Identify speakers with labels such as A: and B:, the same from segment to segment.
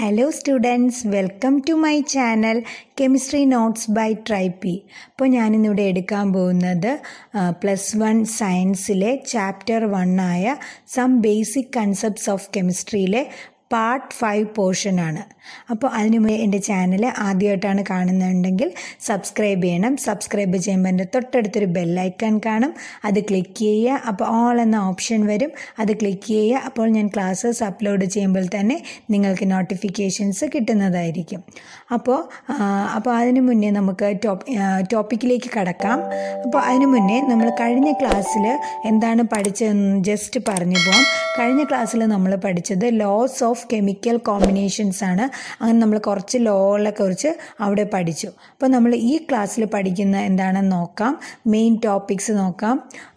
A: Hello students welcome to my channel chemistry notes by Trippy അപ്പോൾ ഞാനിന്നിവിടെ എടുക്കാൻ പോകുന്നത് പ്ലസ് വൺ സയൻസിലെ ചാപ്റ്റർ വൺ ആയ സം ബേസിക് കൺസെപ്റ്റ്സ് ഓഫ് കെമിസ്ട്രിയിലെ പാർട്ട് ഫൈവ് പോർഷനാണ് അപ്പോൾ അതിനു മുമ്പേ എൻ്റെ ചാനൽ ആദ്യമായിട്ടാണ് കാണുന്നുണ്ടെങ്കിൽ സബ്സ്ക്രൈബ് ചെയ്യണം സബ്സ്ക്രൈബ് ചെയ്യുമ്പോൾ എൻ്റെ തൊട്ടടുത്തൊരു ബെല്ലൈക്കൺ കാണും അത് ക്ലിക്ക് ചെയ്യുക അപ്പോൾ ഓൾ എന്ന ഓപ്ഷൻ വരും അത് ക്ലിക്ക് ചെയ്യുക അപ്പോൾ ഞാൻ ക്ലാസ്സസ് അപ്ലോഡ് ചെയ്യുമ്പോൾ തന്നെ നിങ്ങൾക്ക് നോട്ടിഫിക്കേഷൻസ് കിട്ടുന്നതായിരിക്കും അപ്പോൾ അപ്പോൾ അതിന് മുന്നേ നമുക്ക് ടോപ്പ് ടോപ്പിക്കിലേക്ക് കടക്കാം അപ്പോൾ അതിന് മുന്നേ നമ്മൾ കഴിഞ്ഞ ക്ലാസ്സിൽ എന്താണ് പഠിച്ചതെന്ന് ജസ്റ്റ് പറഞ്ഞു പോകാം കഴിഞ്ഞ ക്ലാസ്സിൽ നമ്മൾ പഠിച്ചത് ലോസ് ഓഫ് കെമിക്കൽ കോമ്പിനേഷൻസ് ആണ് അങ്ങനെ നമ്മൾ കുറച്ച് ലോകളെ കുറിച്ച് അവിടെ പഠിച്ചു അപ്പോൾ നമ്മൾ ഈ ക്ലാസ്സിൽ പഠിക്കുന്ന എന്താണെന്ന് നോക്കാം മെയിൻ ടോപ്പിക്സ് നോക്കാം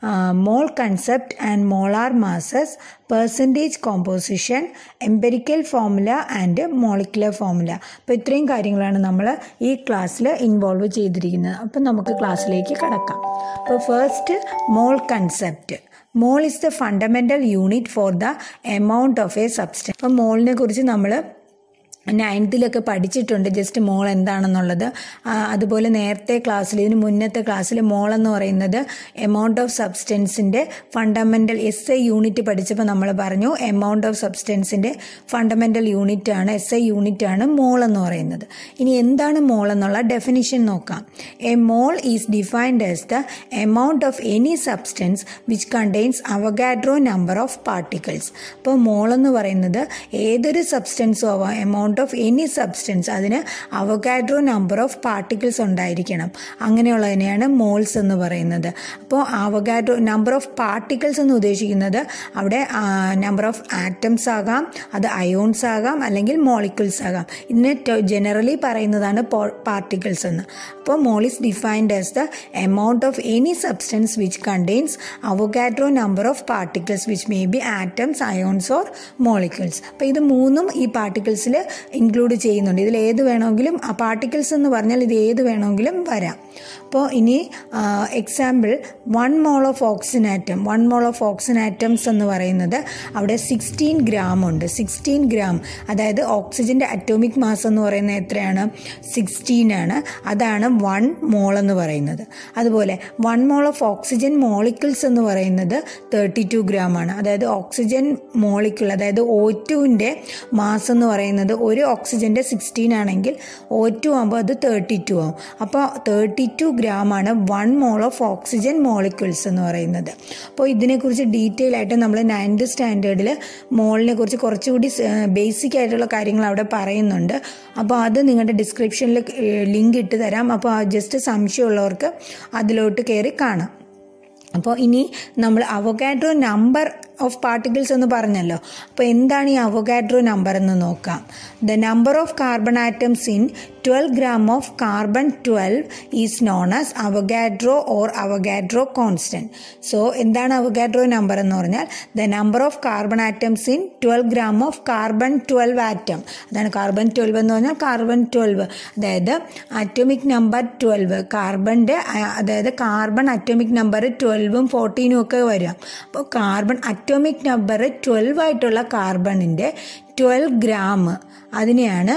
A: mole concept and molar masses percentage composition empirical formula and molecular formula അപ്പോൾ ഇത്രയും കാര്യങ്ങളാണ് നമ്മൾ ഈ ക്ലാസ്സിൽ ഇൻവോൾവ് ചെയ്തിരിക്കുന്നത് അപ്പോൾ നമുക്ക് ക്ലാസ്സിലേക്ക് കടക്കാം അപ്പോൾ first mole concept mole is the fundamental unit for the amount of a substance അപ്പം മോളിനെ കുറിച്ച് നമ്മൾ നയൻത്തിലൊക്കെ പഠിച്ചിട്ടുണ്ട് ജസ്റ്റ് മോൾ എന്താണെന്നുള്ളത് അതുപോലെ നേരത്തെ ക്ലാസ്സിൽ ഇതിന് മുന്നത്തെ ക്ലാസ്സിൽ മോൾ എന്ന് പറയുന്നത് എമൗണ്ട് ഓഫ് സബ്സ്റ്റൻസിൻ്റെ ഫണ്ടമെൻ്റൽ എസ് ഐ യൂണിറ്റ് പഠിച്ചപ്പോൾ നമ്മൾ പറഞ്ഞു എമൗണ്ട് ഓഫ് സബ്സ്റ്റൻസിൻ്റെ ഫണ്ടമെൻ്റൽ യൂണിറ്റ് ആണ് എസ് ഐ യൂണിറ്റ് ആണ് മോൾ എന്ന് പറയുന്നത് ഇനി എന്താണ് മോൾ എന്നുള്ള ഡെഫിനിഷൻ നോക്കാം a mole is defined as the amount of any substance which contains Avogadro number of particles അപ്പോൾ മോൾ എന്ന് പറയുന്നത് ഏതൊരു സബ്സ്റ്റൻസും ആവാം എമൗണ്ട് ഓഫ് എനി സബ്സ്റ്റൻസ് അതിന് അവഗാഡ്രോ നമ്പർ ഓഫ് പാർട്ടിക്കിൾസ് ഉണ്ടായിരിക്കണം അങ്ങനെയുള്ളതിനെയാണ് മോൾസ് എന്ന് പറയുന്നത് അപ്പോൾ അവഗാഡ്രോ നമ്പർ ഓഫ് പാർട്ടിക്കിൾസ് എന്ന് ഉദ്ദേശിക്കുന്നത് അവിടെ നമ്പർ ഓഫ് ആറ്റംസ് ആകാം അത് അയോൺസ് ആകാം അല്ലെങ്കിൽ മോളിക്കിൾസ് ആകാം ഇതിനെ ജനറലി പറയുന്നതാണ് പാർട്ടിക്കിൾസ് എന്ന് അപ്പോൾ mole is defined as the amount of any substance which contains Avogadro number of particles which may be atoms ions or molecules അപ്പോൾ ഇത് മൂന്നും ഈ പാർട്ടിക്കിൾസിൽ ഇൻക്ലൂഡ് ചെയ്യുന്നുണ്ട് ഇതിൽ ഏത് വേണമെങ്കിലും ആ പാർട്ടിക്കിൾസ് എന്ന് പറഞ്ഞാൽ ഇത് ഏത് വേണമെങ്കിലും വരാം അപ്പോൾ ഇനി example one mole of oxygen atom one mole of oxygen atoms എന്ന് പറയുന്നത് അവിടെ സിക്സ്റ്റീൻ ഗ്രാം ഉണ്ട് സിക്സ്റ്റീൻ ഗ്രാം അതായത് ഓക്സിജൻ്റെ അറ്റോമിക് മാസ് എന്ന് പറയുന്നത് എത്രയാണ് സിക്സ്റ്റീൻ ആണ് അതാണ് വൺ മോൾ എന്ന് പറയുന്നത് അതുപോലെ one mole of oxygen molecules എന്ന് പറയുന്നത് തേർട്ടി ടു ഗ്രാം ആണ് അതായത് ഓക്സിജൻ മോളിക്കിൾ അതായത് ഒ ടുവിൻ്റെ മാസ് എന്ന് പറയുന്നത് ഒരു ഓക്സിജൻ്റെ സിക്സ്റ്റീൻ ആണെങ്കിൽ ഒ ടു ആകുമ്പോൾ അത് തേർട്ടി ടു ആവും അപ്പോൾ തേർട്ടി ടു ഗ്രാം ആണ് one mole of oxygen molecules എന്ന് പറയുന്നത് അപ്പോൾ ഇതിനെക്കുറിച്ച് ഡീറ്റെയിൽ ആയിട്ട് നമ്മൾ നയൻത് സ്റ്റാൻഡേർഡിൽ മോളിനെ കുറിച്ച് കുറച്ചുകൂടി ബേസിക് ആയിട്ടുള്ള കാര്യങ്ങൾ അവിടെ പറയുന്നുണ്ട് അപ്പോൾ അത് നിങ്ങളുടെ ഡിസ്ക്രിപ്ഷനിൽ ലിങ്ക് ഇട്ട് തരാം അപ്പോൾ ജസ്റ്റ് സംശയമുള്ളവർക്ക് അതിലോട്ട് കയറി കാണാം അപ്പോൾ ഇനി നമ്മൾ അവഗാഡ്രോ നമ്പർ ഓഫ് പാർട്ടിക്കിൾസ് എന്ന് പറഞ്ഞല്ലോ അപ്പോൾ എന്താണ് ഈ അവഗാഡ്രോ നമ്പർ എന്ന് നോക്കാം the number of carbon atoms in twelve gram of carbon twelve is known as Avogadro or Avogadro constant so എന്താണ് അവഗാഡ്രോ നമ്പർ എന്ന് പറഞ്ഞാൽ the number of carbon atoms in twelve gram of carbon twelve atom അതാണ് carbon twelve എന്ന് പറഞ്ഞാൽ carbon twelve അതായത് atomic number twelve കാർബണിൻ്റെ അതായത് carbon atomic number ട്വൽവും ഫോർട്ടീനും ഒക്കെ വരാം അപ്പോൾ കാർബൺ അറ്റോമിക് നമ്പർ ട്വൽവ് ആയിട്ടുള്ള കാർബണിൻ്റെ ട്വൽവ് ഗ്രാം അതിനെയാണ്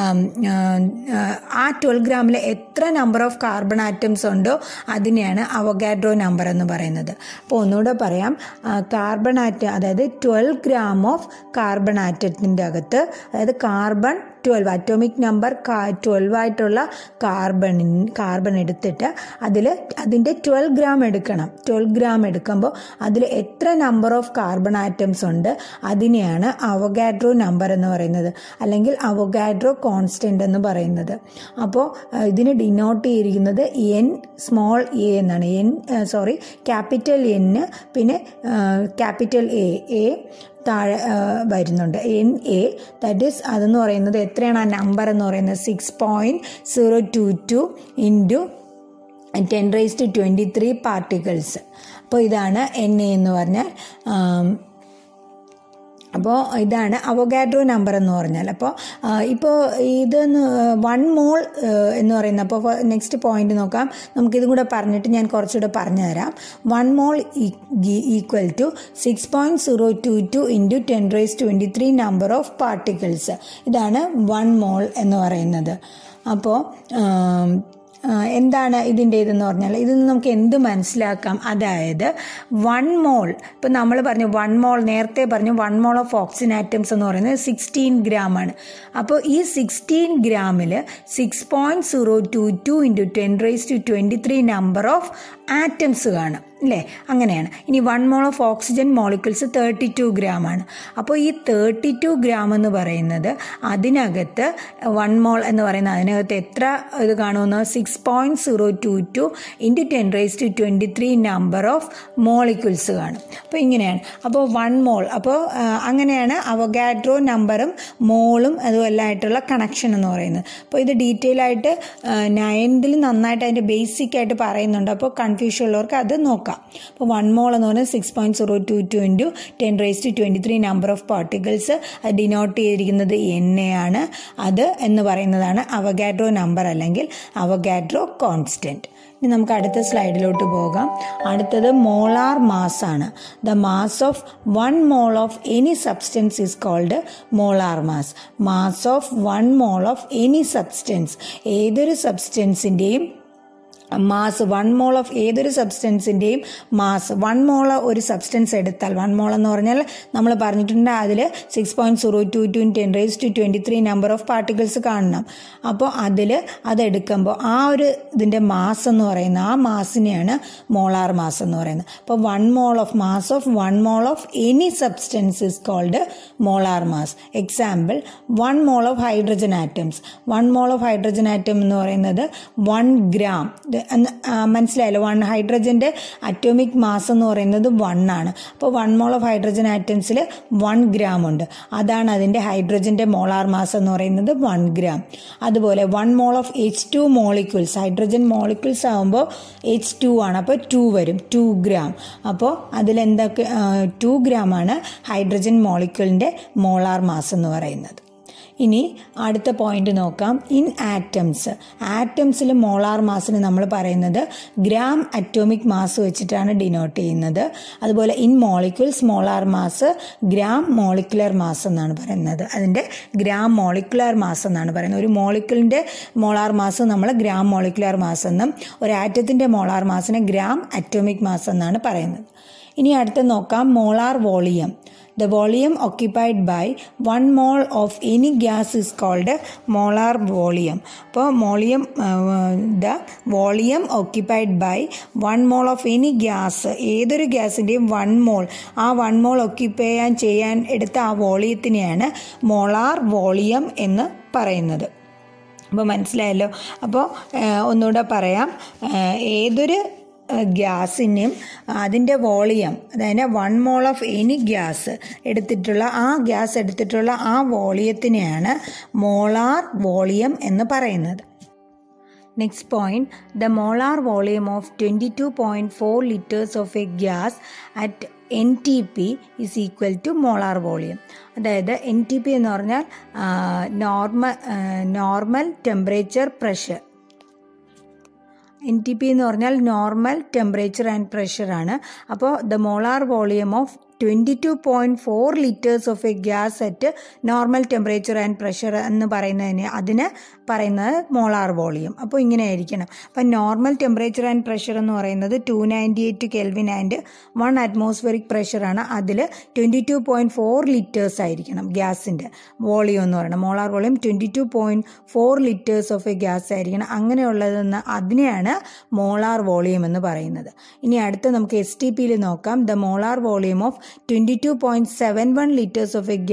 A: ആ ട്വൽവ് ഗ്രാമിൽ എത്ര നമ്പർ ഓഫ് കാർബൺ ആറ്റംസ് ഉണ്ടോ അതിനെയാണ് അവഗാഡ്രോ നമ്പർ എന്ന് പറയുന്നത് അപ്പോൾ ഒന്നുകൂടെ പറയാം കാർബൺ ആറ്റം അതായത് ട്വൽവ് ഗ്രാം ഓഫ് കാർബൺ ആറ്റത്തിൻ്റെ അകത്ത് അതായത് carbon twelve atomic number twelve ആയിട്ടുള്ള കാർബണിൻ കാർബൺ എടുത്തിട്ട് അതിൽ അതിൻ്റെ ട്വൽവ് ഗ്രാം എടുക്കണം ട്വൽവ് ഗ്രാം എടുക്കുമ്പോൾ അതിൽ എത്ര നമ്പർ ഓഫ് കാർബൺ ആറ്റംസ് ഉണ്ട് അതിനെയാണ് അവഗാഡ്രോ നമ്പർ എന്ന് പറയുന്നത് അല്ലെങ്കിൽ അവഗാഡ്രോ കോൺസ്റ്റൻ്റ് എന്ന് പറയുന്നത് അപ്പോൾ ഇതിന് ഡിനോട്ട് ചെയ്തിരിക്കുന്നത് എൻ സ്മോൾ എ എന്നാണ് എൻ സോറി ക്യാപിറ്റൽ എന്ന് പിന്നെ ക്യാപിറ്റൽ എ എ താഴെ വരുന്നുണ്ട് എൻ എ ദാറ്റ് ഈസ് അതെന്ന് പറയുന്നത് എത്രയാണ് ആ നമ്പർ എന്ന് പറയുന്നത് six point zero two two into ten raise to twenty three particles അപ്പോൾ ഇതാണ് എൻ എ എന്ന് പറഞ്ഞാൽ അപ്പോൾ ഇതാണ് അവഗാഡ്രോ നമ്പർ എന്ന് പറഞ്ഞാൽ അപ്പോൾ ഇപ്പോൾ ഇത് വൺ മോൾ എന്ന് പറയുന്ന അപ്പോൾ നെക്സ്റ്റ് പോയിന്റ് നോക്കാം നമുക്കിതും കൂടെ പറഞ്ഞിട്ട് ഞാൻ കുറച്ചുകൂടെ പറഞ്ഞു തരാം one mole equal to six point zero two two into ten raise twenty three number of particles ഇതാണ് വൺ മോൾ എന്ന് പറയുന്നത് അപ്പോൾ എന്താണ് ഇതിൻ്റെ ഇതെന്ന് പറഞ്ഞാൽ ഇതിൽ നിന്ന് നമുക്ക് എന്ത് മനസ്സിലാക്കാം അതായത് വൺ മോൾ ഇപ്പം നമ്മൾ പറഞ്ഞു വൺ മോൾ നേരത്തെ പറഞ്ഞു one mole of oxygen atoms എന്ന് പറയുന്നത് സിക്സ്റ്റീൻ ഗ്രാം ആണ് അപ്പോൾ ഈ സിക്സ്റ്റീൻ ഗ്രാമിൽ six point zero two two into ten raise to twenty three number of atoms കാണും അല്ലേ അങ്ങനെയാണ് ഇനി one mole of oxygen molecules thirty two gram ആണ് അപ്പോൾ ഈ തേർട്ടി ടു ഗ്രാം എന്ന് പറയുന്നത് അതിനകത്ത് വൺ മോൾ എന്ന് പറയുന്നത് അതിനകത്ത് എത്ര ഇത് കാണുമെന്ന് six point zero two two into ten raise to twenty three number of molecules കാണും അപ്പോൾ ഇങ്ങനെയാണ് അപ്പോൾ വൺ മോൾ അപ്പോൾ അങ്ങനെയാണ് അവഗാഡ്രോ നമ്പറും മോളും അതുമെല്ലാം ആയിട്ടുള്ള കണക്ഷൻ എന്ന് പറയുന്നത് അപ്പോൾ ഇത് ഡീറ്റെയിൽ ആയിട്ട് നയൻതിൽ നന്നായിട്ട് അതിൻ്റെ ബേസിക് ആയിട്ട് പറയുന്നുണ്ട് അപ്പോൾ കൺഫ്യൂഷൻ ഉള്ളവർക്ക് അത് നോക്കാം അപ്പോൾ വൺ മോൾ എന്ന് പറയുന്നത് six point zero two two into ten raise to twenty three number of particles അത് ഡിനോട്ട് ചെയ്തിരിക്കുന്നത് എൻ എ ആണ് അത് എന്ന് പറയുന്നതാണ് അവഗാഡ്രോ നമ്പർ അല്ലെങ്കിൽ അവഗാഡ്രോ കോൺസ്റ്റൻറ്റ് ഇനി നമുക്ക് അടുത്ത സ്ലൈഡിലോട്ട് പോകാം അടുത്തത് മോളാർ മാസ് ആണ് the mass of one mole of any substance is called molar mass mass of one mole of any substance ഏതൊരു സബ്സ്റ്റൻസിൻ്റെയും മാസ് വൺ മോൾ ഓഫ് ഏതൊരു സബ്സ്റ്റൻസിൻ്റെയും മാസ് വൺ മോൾ ഒരു സബ്സ്റ്റൻസ് എടുത്താൽ വൺ മോൾ എന്ന് പറഞ്ഞാൽ നമ്മൾ പറഞ്ഞിട്ടുണ്ട് അതിൽ six point zero two two ten raise to twenty three number of particles കാണണം അപ്പോൾ അതിൽ അതെടുക്കുമ്പോൾ ആ ഒരു ഇതിൻ്റെ മാസ് എന്ന് പറയുന്ന ആ മാസിനെയാണ് മോളാർ മാസ് എന്ന് പറയുന്നത് അപ്പോൾ one mole of mass of one mole of any substance is called molar mass example one mole of hydrogen atoms one mole of hydrogen atom എന്ന് പറയുന്നത് വൺ ഗ്രാം മനസ്സിലായല്ലോ വൺ ഹൈഡ്രജൻ്റെ അറ്റോമിക് മാസ് എന്ന് പറയുന്നത് one ആണ് അപ്പോൾ one mole of hydrogen ആറ്റംസിൽ one gram ഉണ്ട് അതാണ് അതിൻ്റെ ഹൈഡ്രജൻ്റെ മോളാർ മാസ് എന്ന് പറയുന്നത് വൺ ഗ്രാം അതുപോലെ one mole of H two molecules hydrogen molecules ആകുമ്പോൾ എച്ച് ടു ആണ് അപ്പോൾ ടു വരും ടു ഗ്രാം അപ്പോൾ അതിലെന്തൊക്കെ ടു ഗ്രാം ആണ് ഹൈഡ്രജൻ മോളിക്യൂളിൻ്റെ മോളാർ മാസ് എന്ന് പറയുന്നത് ഇനി അടുത്ത പോയിന്റ് നോക്കാം ഇൻ ആറ്റംസ് ആറ്റംസിൽ മോളാർ മാസിന് നമ്മൾ പറയുന്നത് ഗ്രാം അറ്റോമിക് മാസ് വെച്ചിട്ടാണ് ഡിനോട്ട് ചെയ്യുന്നത് അതുപോലെ in molecules molar mass gram molecular mass എന്നാണ് പറയുന്നത് അതിൻ്റെ ഗ്രാം മോളിക്കുലർ മാസ് എന്നാണ് പറയുന്നത് ഒരു മോളിക്യൂളിൻ്റെ മോളാർ മാസ് നമ്മൾ ഗ്രാം മോളിക്കുലർ മാസ് എന്നും ഒരു ആറ്റത്തിൻ്റെ മോളാർ മാസിനെ ഗ്രാം അറ്റോമിക് മാസ് എന്നാണ് പറയുന്നത് ഇനി അടുത്ത് നോക്കാം molar volume The volume occupied by one mole of any gas is called molar volume. അപ്പോൾ volume the volume occupied by one mole of any gas ഏതൊരു ഗ്യാസിൻ്റെയും വൺ മോൾ ആ വൺ മോൾ ഓക്യുപ്പൈ ചെയ്യാൻ ചെയ്യാൻ എടുത്ത ആ വോളിയത്തിനെയാണ് മോളാർ വോളിയം എന്ന് പറയുന്നത് അപ്പോൾ മനസ്സിലായല്ലോ അപ്പോൾ ഒന്നുകൂടെ പറയാം ഏതൊരു ഗ്യാസിനും അതിൻ്റെ വോളിയം അതായത് one mole of any gas എടുത്തിട്ടുള്ള ആ ഗ്യാസ് എടുത്തിട്ടുള്ള ആ വോളിയത്തിനെയാണ് മോളാർ വോളിയം എന്ന് പറയുന്നത് next point the molar volume of twenty two point four litres of a gas at N T P is equal to molar volume അതായത് N T P എന്ന് പറഞ്ഞാൽ normal normal temperature pressure N T P എന്ന് പറഞ്ഞാൽ normal temperature and പ്രഷറാണ് അപ്പോൾ the molar volume of twenty two point four litres of a gas at normal temperature and pressure എന്ന് പറയുന്നതിന് അതിന് പറയുന്നത് മോളാർ വോളിയം അപ്പോൾ ഇങ്ങനെ ആയിരിക്കണം അപ്പം നോർമൽ ടെമ്പറേച്ചർ ആൻഡ് പ്രഷർ എന്ന് പറയുന്നത് two ninety eight kelvin and one atmospheric പ്രഷറാണ് അതിൽ twenty two point four litres ആയിരിക്കണം ഗ്യാസിൻ്റെ വോളിയം എന്ന് പറയുന്നത് molar volume twenty two point four litres of a gas ആയിരിക്കണം അങ്ങനെയുള്ളതെന്ന് അതിനെയാണ് മോളാർ വോളിയം എന്ന് പറയുന്നത് ഇനി അടുത്ത് നമുക്ക് എസ് ടി പിയിൽ നോക്കാം the molar volume of twenty two point seven one litres of a gas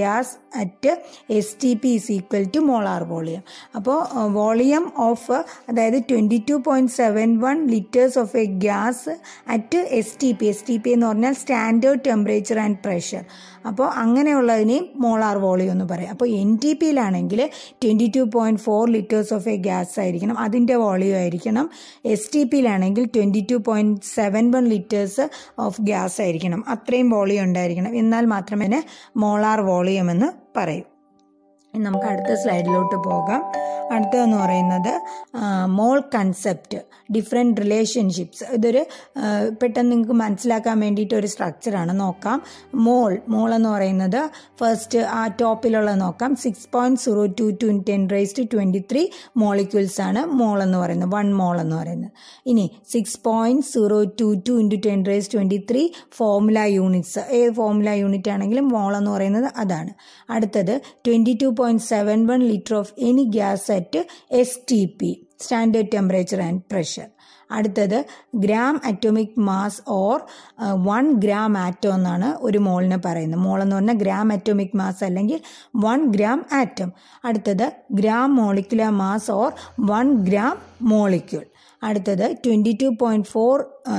A: at S T P is equal to molar volume അപ്പോൾ വോളിയം ഓഫ് അതായത് twenty two point seven one litres of a gas at S T P S T P എന്ന് പറഞ്ഞാൽ standard temperature and pressure അപ്പോൾ അങ്ങനെയുള്ളതിനെയും molar volume എന്ന് പറയും അപ്പോൾ N T പിയിലാണെങ്കിൽ twenty two point four litres of a gas ആയിരിക്കണം അതിൻ്റെ volume ആയിരിക്കണം എസ് ടി പിയിലാണെങ്കിൽ twenty two point seven one litres of gas ആയിരിക്കണം അത്രയും വോളിയം ഉണ്ടായിരിക്കണം എന്നാൽ മാത്രമേ മോളാർ വോളിയം എന്ന് പറയൂ ഇനി നമുക്ക് അടുത്ത സ്ലൈഡിലോട്ട് പോകാം അടുത്തതെന്ന് പറയുന്നത് മോൾ കൺസെപ്റ്റ് ഡിഫറെൻറ്റ് റിലേഷൻഷിപ്സ് ഇതൊരു പെട്ടെന്ന് നിങ്ങൾക്ക് മനസ്സിലാക്കാൻ വേണ്ടിയിട്ട് ഒരു സ്ട്രക്ചറാണ് നോക്കാം മോൾ മോൾ എന്ന് പറയുന്നത് ഫസ്റ്റ് ആ ടോപ്പിലുള്ളത് നോക്കാം six point zero two two ten rice to twenty three molecules ആണ് മോൾ എന്ന് പറയുന്നത് വൺ മോൾ എന്ന് പറയുന്നത് ഇനി six point zero two two into ten rise twenty three formula units ഏത് ഫോമുല യൂണിറ്റ് ആണെങ്കിലും മോൾ എന്ന് പറയുന്നത് അതാണ് അടുത്തത് twenty two point seven one litre of any gas at S T P standard temperature and pressure അടുത്തത് gram atomic mass or one gram atom എന്നാണ് ഒരു മോളിന് പറയുന്നത് മോൾ എന്ന് പറഞ്ഞാൽ ഗ്രാം അറ്റോമിക് മാസ് അല്ലെങ്കിൽ വൺ ഗ്രാം ആറ്റം അടുത്തത് gram molecular mass or one gram molecule അടുത്തത് twenty two point four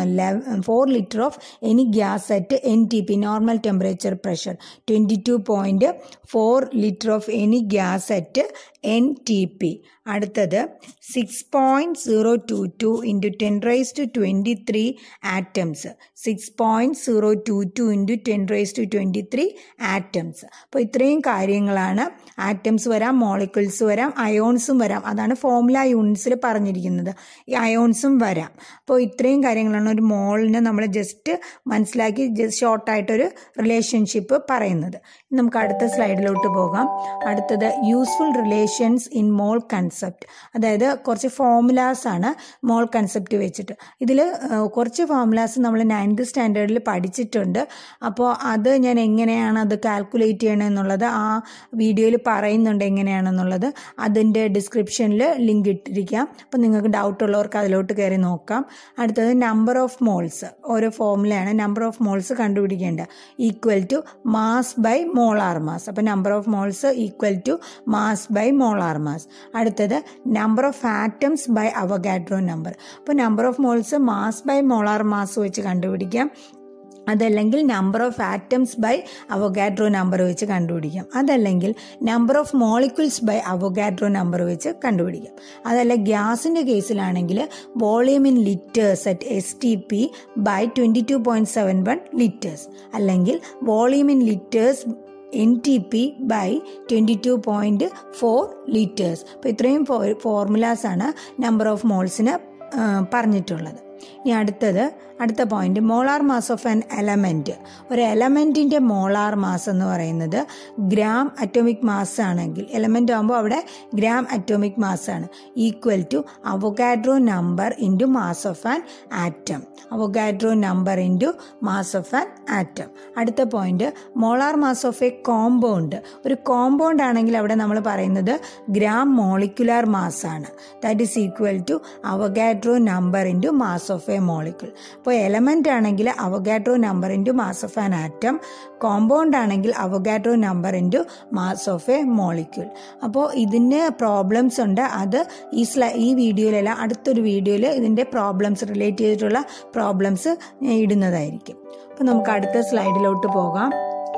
A: four litre of any gas at N T P normal temperature pressure twenty two point four litre of any gas at N T P അടുത്തത് six point zero two two into ten rice to twenty three atoms six point zero two two into ten rice to twenty three atoms അപ്പോൾ ഇത്രയും കാര്യങ്ങളാണ് atoms വരാം molecules വരാം അയോൺസും വരാം അതാണ് formula യൂണിറ്റ്സിൽ പറഞ്ഞിരിക്കുന്നത് ഈ അയോൺസും വരാം അപ്പോൾ ഇത്രയും കാര്യങ്ങളാണ് ഒരു മോളിന് നമ്മൾ ജസ്റ്റ് മനസ്സിലാക്കി ജസ്റ്റ് ഷോർട്ടായിട്ടൊരു റിലേഷൻഷിപ്പ് പറയുന്നത് നമുക്ക് അടുത്ത സ്ലൈഡിലോട്ട് പോകാം അടുത്തത് useful relations in mole concept അതായത് കുറച്ച് ഫോമുലാസ് ആണ് മോൾ കൺസെപ്റ്റ് വെച്ചിട്ട് ഇതിൽ കുറച്ച് ഫോമുലാസ് നമ്മൾ നയൻത് സ്റ്റാൻഡേർഡിൽ പഠിച്ചിട്ടുണ്ട് അപ്പോൾ അത് ഞാൻ എങ്ങനെയാണ് അത് കാൽക്കുലേറ്റ് ചെയ്യണമെന്നുള്ളത് ആ വീഡിയോയിൽ പറയുന്നുണ്ട് എങ്ങനെയാണെന്നുള്ളത് അതിൻ്റെ ഡിസ്ക്രിപ്ഷനിൽ ലിങ്ക് ഇട്ടിരിക്കാം അപ്പോൾ നിങ്ങൾക്ക് ഡൗട്ട് ഉള്ളവർക്ക് അതിലോട്ട് കയറി നോക്കാം അടുത്തത് നമ്പർ ഓഫ് മോൾസ് ഓരോ ഫോമുലയാണ് നമ്പർ ഓഫ് മോൾസ് കണ്ടുപിടിക്കേണ്ട equal to mass by molar mass അപ്പോൾ number of moles equal to mass by molar mass അടുത്തത് number of atoms by Avogadro number അപ്പോൾ number of moles mass by molar mass വെച്ച് കണ്ടുപിടിക്കാം അതല്ലെങ്കിൽ number of atoms by Avogadro number വെച്ച് കണ്ടുപിടിക്കാം അതല്ലെങ്കിൽ number of molecules by Avogadro number വെച്ച് കണ്ടുപിടിക്കാം അതല്ല ഗ്യാസിൻ്റെ കേസിലാണെങ്കിൽ volume in litres at S T P by twenty two point seven one litres അല്ലെങ്കിൽ volume in litres N T P by twenty two point four litres അപ്പോൾ ഇത്രയും ഫോർമുലാസാണ് number of മോൾസിന് പറഞ്ഞിട്ടുള്ളത് ഇനി അടുത്തത് അടുത്ത point molar mass of an element ഒരു എലമെൻറ്റിൻ്റെ molar mass എന്ന് പറയുന്നത് ഗ്രാം അറ്റോമിക് മാസ് ആണെങ്കിൽ എലമെൻ്റ് ആകുമ്പോൾ അവിടെ ഗ്രാം അറ്റോമിക് മാസ് ആണ് equal to Avogadro number into mass of an atom Avogadro number into mass of an atom അടുത്ത point molar mass of a compound ഒരു compound ആണെങ്കിൽ അവിടെ നമ്മൾ പറയുന്നത് ഗ്രാം മോളിക്കുലാർ മാസ് ആണ് that is equal to Avogadro number into mass of a molecule അപ്പോൾ element ആണെങ്കിൽ Avogadro number into mass of an atom compound ആണെങ്കിൽ Avogadro number into mass of a molecule അപ്പോൾ ഇതിന് പ്രോബ്ലംസ് ഉണ്ട് അത് ഈ sly ഈ വീഡിയോയിലല്ല അടുത്തൊരു വീഡിയോയിൽ ഇതിൻ്റെ പ്രോബ്ലംസ് റിലേറ്റ് ചെയ്തിട്ടുള്ള പ്രോബ്ലംസ് ഞാൻ ഇടുന്നതായിരിക്കും അപ്പോൾ നമുക്ക് അടുത്ത സ്ലൈഡിലോട്ട് പോകാം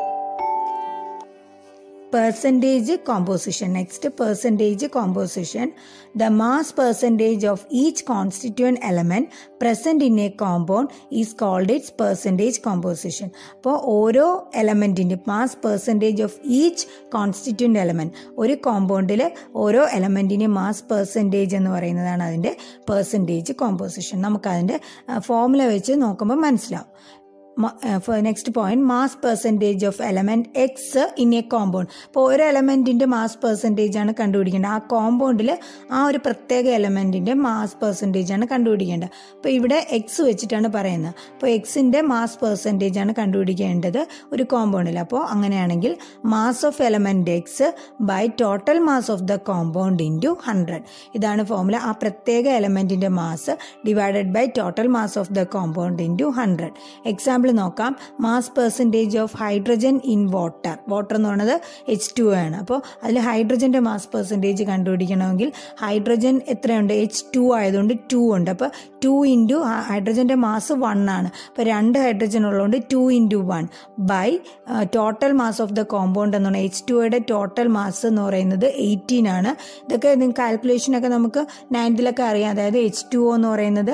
A: percentage composition next percentage composition the mass percentage of each constituent element present in a compound is called its percentage composition അപ്പോൾ ഓരോ എലമെൻറ്റിൻ്റെ mass percentage of each constituent element ഒരു കോമ്പൗണ്ടിൽ ഓരോ എലമെൻറ്റിൻ്റെ മാസ് പെർസെൻറ്റേജ് എന്ന് പറയുന്നതാണ് അതിൻ്റെ പെർസെൻറ്റേജ് കോമ്പോസിഷൻ നമുക്കതിൻ്റെ ഫോമുല വെച്ച് നോക്കുമ്പോൾ മനസ്സിലാവും next point mass percentage of element X in a compound അപ്പോൾ ഒരു എലമെന്റിന്റെ മാസ് പെർസെൻറ്റേജ് ആണ് കണ്ടുപിടിക്കേണ്ടത് ആ കോമ്പൗണ്ടിൽ ആ ഒരു പ്രത്യേക എലമെന്റിന്റെ മാസ് പെർസെൻറ്റേജ് ആണ് കണ്ടുപിടിക്കേണ്ടത് അപ്പോൾ ഇവിടെ എക്സ് വെച്ചിട്ടാണ് പറയുന്നത് അപ്പോൾ എക്സിന്റെ മാസ് പെർസെൻറ്റേജ് ആണ് കണ്ടുപിടിക്കേണ്ടത് ഒരു കോമ്പൗണ്ടിൽ അപ്പോൾ അങ്ങനെയാണെങ്കിൽ mass of element X by total mass of the compound into hundred ഇതാണ് ഫോമുല ആ പ്രത്യേക എലമെന്റിന്റെ mass divided by total mass of the compound into hundred example നോക്കാം mass percentage of hydrogen in water water എന്ന് പറയുന്നത് H two ആണ് അപ്പോൾ അതിൽ ഹൈഡ്രജൻ്റെ മാസ് പെർസെൻറ്റേജ് കണ്ടുപിടിക്കണമെങ്കിൽ ഹൈഡ്രജൻ എത്രയുണ്ട് എച്ച് ടു ആയതുകൊണ്ട് ടു ഉണ്ട് അപ്പോൾ ടു ഇൻറ്റു ഹൈഡ്രജൻ്റെ മാസ് വൺ ആണ് അപ്പോൾ രണ്ട് ഹൈഡ്രജൻ ഉള്ളതുകൊണ്ട് to into one by total mass of the compound എന്ന് പറഞ്ഞാൽ എച്ച് ടുയുടെ ടോട്ടൽ മാസ് എന്ന് പറയുന്നത് എയ്റ്റീൻ ആണ് ഇതൊക്കെ നിങ്ങൾക്ക് കാൽക്കുലേഷനൊക്കെ നമുക്ക് നയൻത്തിലൊക്കെ അറിയാം അതായത് എച്ച് ടു എന്ന് പറയുന്നത്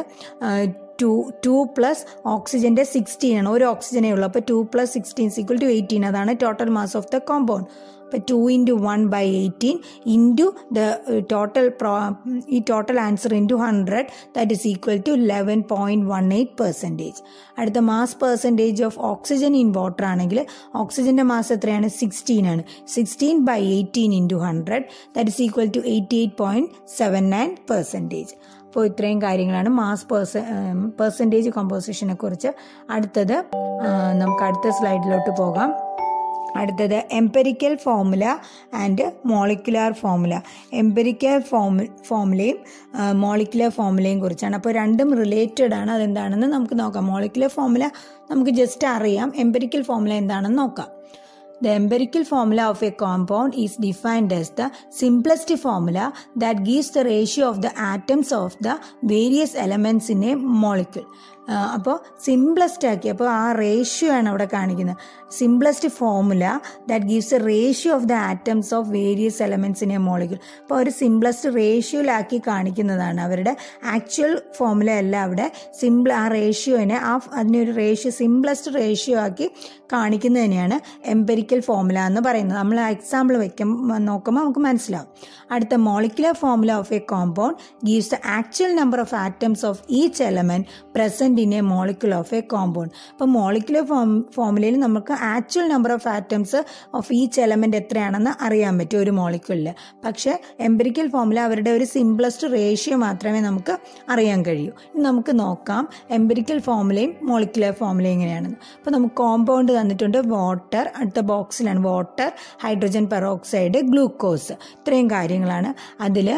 A: ടു ടു പ്ലസ് ഓക്സിജൻ്റെ സിക്സ്റ്റീൻ ആണ് ഒരു ഓക്സിജനേ ഉള്ളൂ അപ്പോൾ two plus sixteen equal to eighteen അതാണ് total mass of the compound അപ്പോൾ two into one by eighteen into the total pro ഈ total answer into hundred that is equal to eleven point one eight percentage അടുത്ത mass percentage of oxygen in water ആണെങ്കിൽ ഓക്സിജൻ്റെ mass എത്രയാണ് sixteen ആണ് sixteen by eighteen into hundred that is equal to eighty eight point seven nine percentage അപ്പോൾ ഇത്രയും കാര്യങ്ങളാണ് mass പേഴ്സ percentage കോമ്പോസിഷനെ കുറിച്ച് അടുത്തത് നമുക്ക് അടുത്ത സ്ലൈഡിലോട്ട് പോകാം അടുത്തത് empirical formula and molecular formula empirical ഫോമു ഫോമുലയും മോളിക്കുലർ ഫോമുലയും കുറിച്ചാണ് അപ്പോൾ രണ്ടും റിലേറ്റഡ് ആണ് അതെന്താണെന്ന് നമുക്ക് നോക്കാം മോളിക്കുലർ ഫോമുല നമുക്ക് ജസ്റ്റ് അറിയാം എംപെരിക്കൽ ഫോമുല എന്താണെന്ന് നോക്കാം The empirical formula of a compound is defined as the simplest formula that gives the ratio of the atoms of the various elements in a molecule. അപ്പോൾ simplest ആക്കി അപ്പോൾ ആ ratio ആണ് അവിടെ കാണിക്കുന്നത് simplest formula that gives a ratio of the atoms of various elements in a molecule അപ്പോൾ ഒരു simplest റേഷ്യോയിലാക്കി കാണിക്കുന്നതാണ് അവരുടെ ആക്ച്വൽ ഫോമുല അല്ല അവിടെ സിമ്പിൾ ആ റേഷ്യോനെ ആ അതിനെ ഒരു റേഷ്യോ സിംപ്ലസ്റ്റ് റേഷ്യോ ആക്കി കാണിക്കുന്നത് തന്നെയാണ് എംപെരിക്കൽ ഫോമുല എന്ന് പറയുന്നത് നമ്മൾ എക്സാമ്പിൾ വയ്ക്കും നോക്കുമ്പോൾ നമുക്ക് മനസ്സിലാവും അടുത്ത molecular formula of a compound gives the actual number of atoms of each element present in a molecular of a compound അപ്പോൾ മോളിക്കുലർ ഫോം ഫോമുലയിൽ നമുക്ക് actual number of atoms of each element എത്രയാണെന്ന് അറിയാൻ പറ്റും ഒരു മോളിക്കുലിൽ പക്ഷേ എംപെരിക്കൽ ഫോമുല അവരുടെ ഒരു സിംപ്ലസ്റ്റ് റേഷ്യോ മാത്രമേ നമുക്ക് അറിയാൻ കഴിയൂ ഇനി നമുക്ക് നോക്കാം എംപെരിക്കൽ ഫോമുലയും മോളിക്കുലർ ഫോമുലയും എങ്ങനെയാണെന്ന് അപ്പോൾ നമുക്ക് കോമ്പൗണ്ട് തന്നിട്ടുണ്ട് വാട്ടർ അടുത്ത ബോക്സിലാണ് വാട്ടർ ഹൈഡ്രജൻ പെറോക്സൈഡ് ഗ്ലൂക്കോസ് ഇത്രയും കാര്യങ്ങളാണ് അതിൽ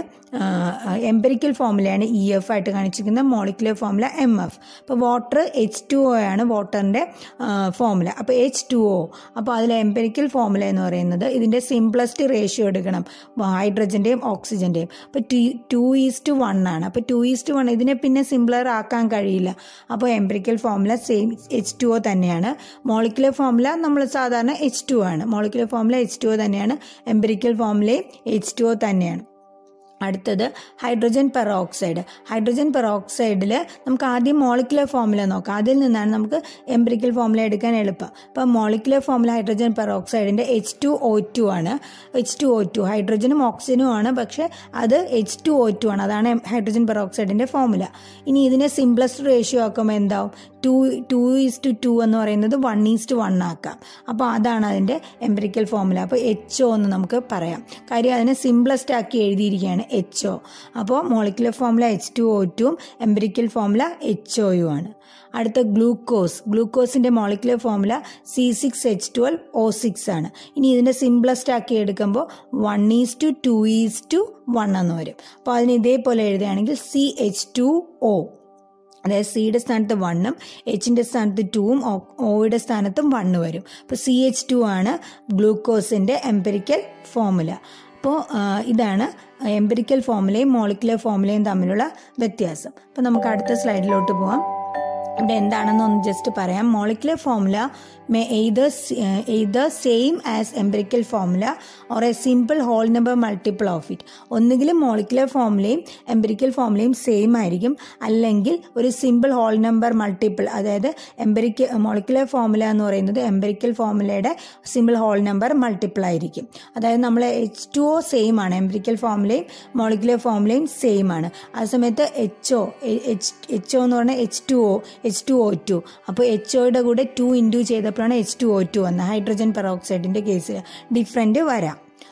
A: എംപെരിക്കൽ ഫോമുലയാണ് ഇ എഫ് ആയിട്ട് കാണിച്ചിരിക്കുന്നത് മോളിക്കുലർ ഫോമുല എം എഫ് അപ്പോൾ വാട്ടർ എച്ച് ടു ഒ ആണ് വാട്ടറിൻ്റെ ഫോമുല അപ്പോൾ എച്ച് ടു ഒ അപ്പോൾ അതിൽ എംപെരിക്കൽ ഫോമുല എന്ന് പറയുന്നത് ഇതിൻ്റെ സിംപ്ലസ്റ്റ് റേഷ്യോ എടുക്കണം ഹൈഡ്രജൻ്റെയും ഓക്സിജൻ്റെയും അപ്പോൾ two two is two one ആണ് അപ്പോൾ ടു ഈസ് ടു വൺ ഇതിനെ പിന്നെ സിംപ്ലർ ആക്കാൻ കഴിയില്ല അപ്പോൾ empirical formula same H two O തന്നെയാണ് മോളിക്കുലർ ഫോമുല നമ്മൾ സാധാരണ എച്ച് ടു ആണ് molecular formula H two O തന്നെയാണ് എംപെരിക്കൽ ഫോമുലയും എച്ച് ടു ഒ തന്നെയാണ് അടുത്തത് ഹൈഡ്രജൻ പെറോക്സൈഡ് ഹൈഡ്രജൻ പെറോക്സൈഡിൽ നമുക്ക് ആദ്യം മോളിക്കുലർ ഫോമുല നോക്കാം അതിൽ നിന്നാണ് നമുക്ക് എംബ്രിക്കൽ ഫോമുല എടുക്കാൻ എളുപ്പം അപ്പോൾ മോളിക്കുലർ ഫോമുല ഹൈഡ്രജൻ പെറോക്സൈഡിൻ്റെ എച്ച് ടു ഒ ടു ആണ് എച്ച് ടു ഒ ടു ഹൈഡ്രജനും ഓക്സിജനും ആണ് പക്ഷേ അത് എച്ച് ടു ഒ ടു ആണ് അതാണ് ഹൈഡ്രജൻ പെറോക്സൈഡിൻ്റെ ഫോമുല ഇനി ഇതിനെ സിംപ്ലസ്റ്റ് റേഷ്യോ ആക്കുമ്പോൾ എന്താവും two two is two two എന്ന് പറയുന്നത് വൺ ഈസ് ടു വൺ ആക്കാം അപ്പോൾ അതാണ് അതിൻ്റെ എംബ്രിക്കൽ ഫോമുല അപ്പോൾ എച്ച് ഒ എന്ന് നമുക്ക് പറയാം കാര്യം അതിനെ സിംപ്ലസ്റ്റ് ആക്കി എഴുതിയിരിക്കുകയാണ് എച്ച് ഒ അപ്പോൾ molecular formula H two O ടുവും എംബ്രിക്കൽ ഫോമുല എച്ച് ഒയും ആണ് അടുത്ത ഗ്ലൂക്കോസ് ഗ്ലൂക്കോസിൻ്റെ molecular formula C six H twelve O six ആണ് ഇനി ഇതിൻ്റെ സിംപ്ലസ്റ്റ് ആക്കി എടുക്കുമ്പോൾ one is two two is two one എന്ന് വരും അപ്പോൾ അതിന് ഇതേപോലെ എഴുതുകയാണെങ്കിൽ സി എച്ച് ടു ഒ അതായത് സിയുടെ സ്ഥാനത്ത് വണ്ണും എച്ചിൻ്റെ സ്ഥാനത്ത് ടൂവും ഒയുടെ സ്ഥാനത്തും വണ്ണ് വരും അപ്പോൾ സി എച്ച് ടു ആണ് ഗ്ലൂക്കോസിൻ്റെ എംപെരിക്കൽ ഫോമുല അപ്പോൾ ഇതാണ് എംപെരിക്കൽ ഫോമുലയും മോളിക്കുലർ ഫോമുലയും തമ്മിലുള്ള വ്യത്യാസം അപ്പോൾ നമുക്ക് അടുത്ത സ്ലൈഡിലോട്ട് പോവാം ഇവിടെ എന്താണെന്ന് ഒന്ന് ജസ്റ്റ് പറയാം molecular formula may either either same as empirical formula or a simple whole number multiple of it ഒന്നുകിലും മോളിക്കുലർ ഫോമുലയും എംപെരിക്കൽ ഫോമുലയും സെയിം ആയിരിക്കും അല്ലെങ്കിൽ ഒരു സിമ്പിൾ ഹോൾ നമ്പർ മൾട്ടിപ്പിൾ അതായത് എംപെരിക്കൽ മോളിക്കുലർ ഫോമുല എന്ന് പറയുന്നത് എംപെരിക്കൽ ഫോമുലയുടെ സിമ്പിൾ ഹോൾ നമ്പർ മൾട്ടിപ്പിൾ ആയിരിക്കും അതായത് നമ്മൾ എച്ച് ടു ഒ സെയിം ആണ് എംപെരിക്കൽ ഫോമുലയും മോളിക്കുലർ ഫോമുലയും സെയിം ആണ് ആ സമയത്ത് H O H H O എന്ന് പറഞ്ഞാൽ H two O H two O two അപ്പോൾ എച്ച് ഒയുടെ കൂടെ ടു ഇൻറ്റു ചെയ്തപ്പോഴാണ് എച്ച് ടു ഒ ടു വന്നത് ഹൈഡ്രജൻ പെറോക്സൈഡിൻ്റെ കേസിൽ ഡിഫറൻറ്റ് വരാം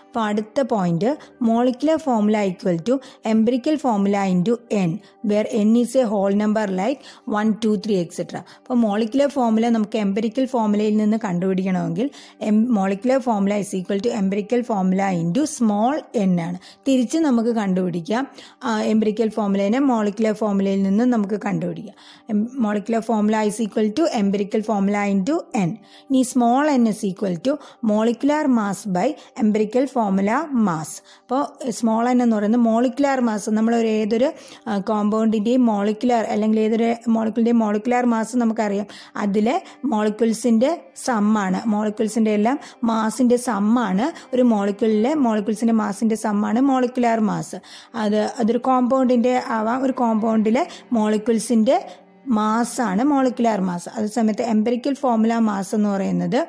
A: അപ്പോൾ അടുത്ത point molecular formula equal to empirical formula into N where N is a whole number like one two three etcetera അപ്പോൾ മോളിക്കുലർ ഫോമുല നമുക്ക് എംപെറിക്കൽ ഫോമുലയിൽ നിന്ന് കണ്ടുപിടിക്കണമെങ്കിൽ M molecular formula is equal to empirical formula into small N ആണ് തിരിച്ച് നമുക്ക് കണ്ടുപിടിക്കാം empirical ഫോമുലേനെ molecular ഫോമുലയിൽ നിന്ന് നമുക്ക് കണ്ടുപിടിക്കാം molecular formula is equal to empirical formula into N ഇനി small N is equal to molecular mass by empirical formula mass അപ്പോൾ small N എന്ന് പറയുന്നത് മോളിക്കുലാർ മാസ് നമ്മൾ ഒരു ഏതൊരു കോമ്പൗണ്ടിൻ്റെയും മോളിക്കുലാർ അല്ലെങ്കിൽ ഏതൊരു മോളിക്കുലിൻ്റെയും മോളിക്കുലാർ മാസ് നമുക്കറിയാം അതിലെ മോളിക്കുൾസിൻ്റെ സമ്മാണ് മോളിക്കുൾസിൻ്റെ എല്ലാം മാസിൻ്റെ സമ്മാണ് ഒരു മോളിക്കുലിലെ മോളിക്കുൾസിൻ്റെ മാസിൻ്റെ സമ്മാണ് മോളിക്കുലാർ മാസ് അത് അതൊരു കോമ്പൗണ്ടിൻ്റെ ആവാം ഒരു കോമ്പൗണ്ടിലെ മോളിക്കുൾസിൻ്റെ മാസാണ് മോളിക്കുലാർ മാസ് അതേസമയത്ത് എംപെറിക്കൽ ഫോമുല മാസ് എന്ന് പറയുന്നത്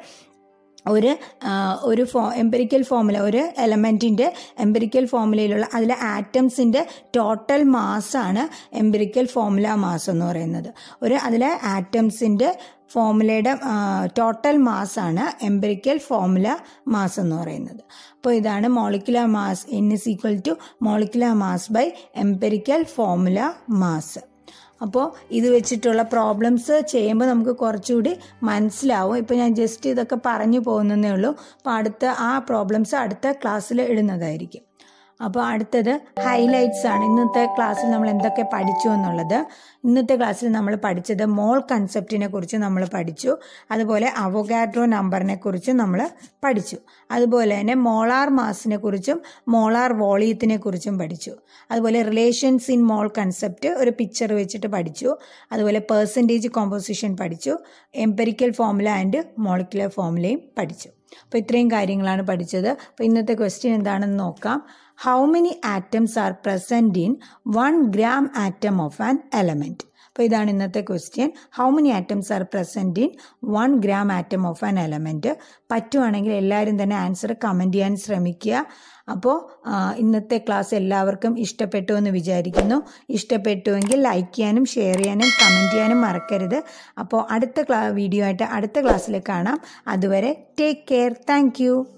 A: ഒരു ഒരു ഫോ എംപെറിക്കൽ ഫോമുല ഒരു എലമെൻറ്റിൻ്റെ എംപെറിക്കൽ ഫോമുലയിലുള്ള അതിലെ ആറ്റംസിൻ്റെ ടോട്ടൽ മാസാണ് എംപെറിക്കൽ ഫോമുല മാസ് എന്ന് പറയുന്നത് ഒരു അതിലെ ആറ്റംസിൻ്റെ ഫോമുലയുടെ ടോട്ടൽ മാസാണ് എംപെറിക്കൽ ഫോമുല മാസ് എന്ന് പറയുന്നത് അപ്പോൾ ഇതാണ് molecular mass N is equal to molecular mass by empirical formula mass അപ്പോൾ ഇത് വെച്ചിട്ടുള്ള പ്രോബ്ലംസ് ചെയ്യുമ്പോൾ നമുക്ക് കുറച്ചുകൂടി മനസ്സിലാവും ഇപ്പോൾ ഞാൻ ജസ്റ്റ് ഇതൊക്കെ പറഞ്ഞു പോകുന്നതേ ഉള്ളൂ അപ്പോൾ അടുത്ത ആ പ്രോബ്ലംസ് അടുത്ത ക്ലാസ്സിൽ ഇടുന്നതായിരിക്കും അപ്പോൾ അടുത്തത് ഹൈലൈറ്റ്സ് ആണ് ഇന്നത്തെ ക്ലാസ്സിൽ നമ്മൾ എന്തൊക്കെ പഠിച്ചു എന്നുള്ളത് ഇന്നത്തെ ക്ലാസ്സിൽ നമ്മൾ പഠിച്ചത് മോൾ കൺസെപ്റ്റിനെ കുറിച്ച് നമ്മൾ പഠിച്ചു അതുപോലെ അവോഗാഡ്രോ നമ്പറിനെ കുറിച്ച് നമ്മൾ പഠിച്ചു അതുപോലെ തന്നെ മോളാർ മാസിനെ കുറിച്ചും മോളാർ വോളിയത്തിനെ കുറിച്ചും പഠിച്ചു അതുപോലെ റിലേഷൻസ് ഇൻ മോൾ കൺസെപ്റ്റ് ഒരു പിക്ചർ വെച്ചിട്ട് പഠിച്ചു അതുപോലെ പേഴ്സൻറ്റേജ് കോമ്പോസിഷൻ പഠിച്ചു എംപെറിക്കൽ ഫോമുല ആൻഡ് മോളിക്കുലർ ഫോമുലയും പഠിച്ചു അപ്പോൾ ഇത്രയും കാര്യങ്ങളാണ് പഠിച്ചത് അപ്പോൾ ഇന്നത്തെ ക്വസ്റ്റ്യൻ എന്താണെന്ന് നോക്കാം how many atoms are present in one gram atom of an element അപ്പോൾ ഇതാണ് ഇന്നത്തെ question how many atoms are present in one gram atom of an element പറ്റുവാണെങ്കിൽ എല്ലാവരും തന്നെ ആൻസർ കമൻറ്റ് ചെയ്യാൻ ശ്രമിക്കുക അപ്പോൾ ഇന്നത്തെ ക്ലാസ് എല്ലാവർക്കും ഇഷ്ടപ്പെട്ടു എന്ന് വിചാരിക്കുന്നു ഇഷ്ടപ്പെട്ടുവെങ്കിൽ ലൈക്ക് ചെയ്യാനും ഷെയർ ചെയ്യാനും കമൻറ്റ് ചെയ്യാനും മറക്കരുത് അപ്പോൾ അടുത്ത ക്ലാ വീഡിയോ ആയിട്ട് അടുത്ത ക്ലാസ്സിൽ കാണാം അതുവരെ ടേക്ക് കെയർ താങ്ക്